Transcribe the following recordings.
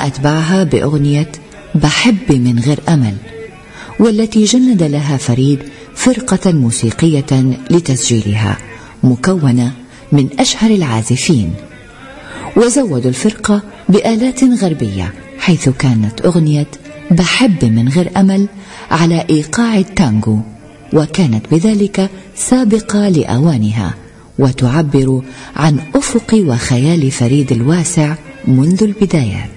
أتبعها بأغنية بحب من غير أمل والتي جند لها فريد فرقة موسيقية لتسجيلها مكونة من أشهر العازفين وزودوا الفرقة بآلات غربية حيث كانت أغنية بحب من غير أمل على إيقاع التانجو وكانت بذلك سابقة لأوانها وتعبر عن أفق وخيال فريد الواسع منذ البدايات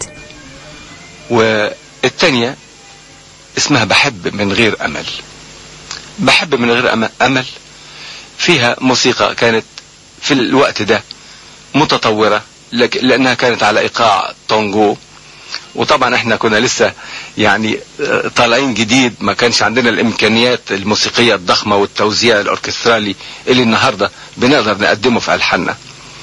والثانية اسمها بحب من غير أمل بحب من غير أمل فيها موسيقى كانت في الوقت ده متطورة لأنها كانت على إيقاع تونغو وطبعا احنا كنا لسه يعني آه، طالعين جديد ما كانش عندنا الامكانيات الموسيقية الضخمة والتوزيع الاوركسترالي اللي النهاردة بنقدر نقدمه في الحاننا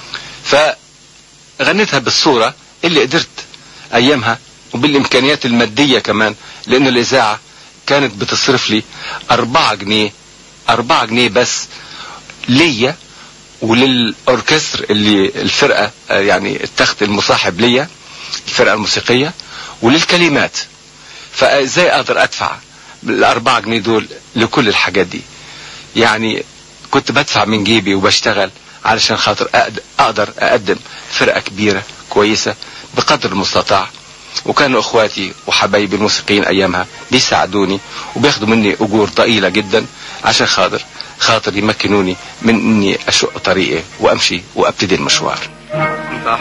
فغنيتها بالصورة اللي قدرت ايامها وبالامكانيات المادية كمان لان الاذاعة كانت بتصرف لي اربعة جنيه اربعة جنيه بس ليا وللاوركستر اللي الفرقة آه، يعني التخت المصاحب ليا الفرقة الموسيقية وللكلمات فازاي اقدر ادفع الاربعة جنيه دول لكل الحاجات دي يعني كنت بدفع من جيبي وبشتغل علشان خاطر اقدر اقدم فرقة كبيرة كويسة بقدر المستطاع وكانوا اخواتي وحبايبي الموسيقيين ايامها بيساعدوني وبياخدوا مني اجور ضئيلة جدا عشان خاطر خاطر يمكنوني من اني اشق طريقي وامشي وابتدي المشوار